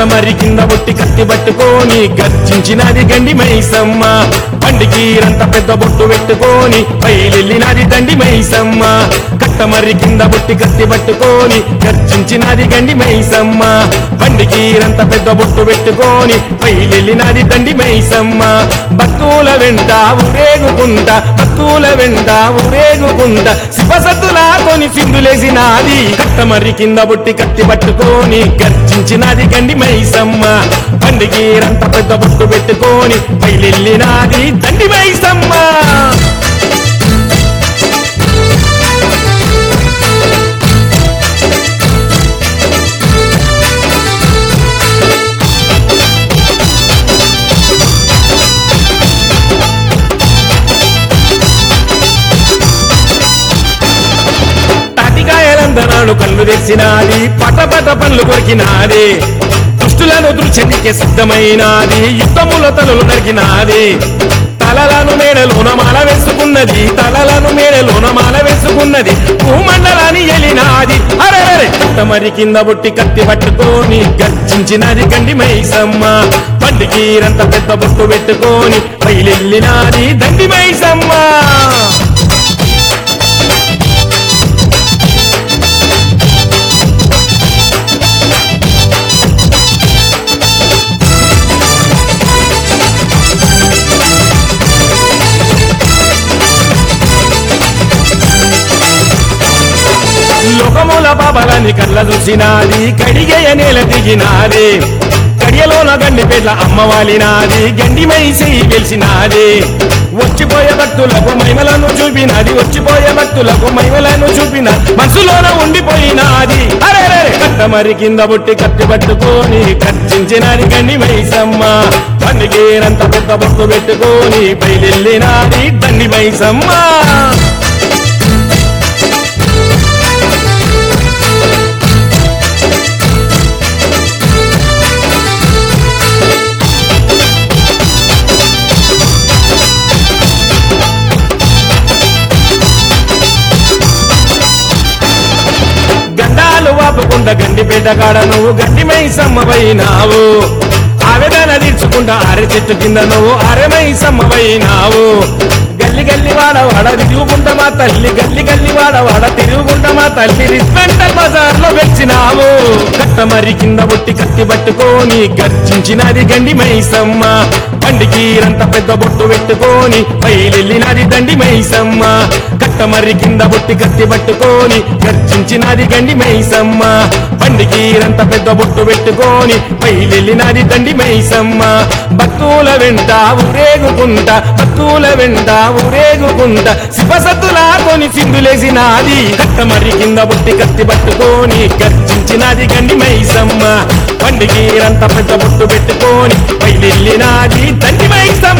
కట్టమరి కింద బొట్టి కత్తి పట్టుకొని గర్జించినది గండి మైసమ్మ పండికీరంత పెద్ద బొట్టు పెట్టుకొని బయలెళ్ళినది దండి మైసమ్మ కట్టమర్రి కింద బొట్టి కత్తి పట్టుకొని గర్జించినది గండి మైసమ్మ పండికీరంత పెద్ద బొట్టు పెట్టుకొని బయలెళ్ళినది దండి మైసమ్మ భక్తుల వెంట ఊరేగుకుంటా భక్తుల వెంట ఊరేగుకుంటా శివసత్తులా కొని సింధులేసినాది కట్టమర్రి కింద బొట్టి కత్తి పట్టుకొని గర్జించినది గండి మైసమ్మ పండికీరంత పెద్ద బొట్టు పెట్టుకొని బయలెళ్ళినాది దండి మైసమ్మ తాటికాయలందనాడు కళ్ళు తెచ్చినాది పటపట పళ్ళు కొరికినాది దుష్టులను దృశ్యనికి సిద్ధమైనాది యుద్ధముల తలలు నరికినాది తలలను మేడలోన మాల వేసుకున్నది తలలను మేడలోన మాల వేసుకున్నది భూమండలాన్ని ఎలినాది అరే మరి కింద బుట్టి కత్తి పట్టుకొని గర్జించినది గండి మైసమ్మ పండికీరంత పెద్ద బొట్టు పెట్టుకొని బయలెళ్ళినాది దండి మైసమ్మ లోకముల బాబలని కళ్ళ చూసినాది కడిగేయ నేల దిగినాది కడియలోన గండి పెట్ల అమ్మవాలినాది గండి మైసి గెలిచినాది వచ్చిపోయే భక్తులకు మహిమలను చూపినది వచ్చిపోయే భక్తులకు మహిమలను చూపిన మనసులోన ఉండిపోయినాది అరే కట్టమరి కింద బుట్టి కత్తి పట్టుకొని కర్చించినది గండి మైసమ్మ పండుగేనంత పెద్ద బొట్టు పెట్టుకొని బయలెళ్ళినాది దండి మైసమ్మ గండాలు వాపుకుంటా గండి కాడ నువ్వు గండి మైసమ్మవైనావు ఆవేదన తీర్చుకుంటా అరె చెట్టు కింద నువ్వు అరె మైసమ్మవైనావు గల్లి గల్లి వాడ వాడ తిరుగుకుంటా మా తల్లి గల్లి గల్లి వాడ వాడ తిరుగుకుంటా మా తల్లి రిస్మెంటల్ బజార్ లో వెచ్చినావు కట్టమరి కింద బొట్టి కత్తి పట్టుకొని గర్జించినది గండి మైసమ్మ పండికీరంత పెద్ద బొట్టు పెట్టుకొని బయలెళ్ళినది దండి మైసమ్మ కట్టమర్రి కింద బొట్టి కత్తి పట్టుకొని గర్జించినది గండి మైసమ్మ పండికీరంత పెద్ద బొట్టు పెట్టుకొని బయలెళ్ళినది దండి మైసమ్మ భక్తుల వెంట ఊరేగుకుంటా భక్తుల వెంట ఊరేగుకుంటా శివసత్తులా కొని సింధులేసినాది కట్టమర్రి కింద బొట్టి కత్తి పట్టుకొని గర్జించినది గండి మైసమ్మ పండికీరంత పెద్ద బొట్టు పెట్టుకొని బయలెళ్ళినాది దండి మైసమ్మ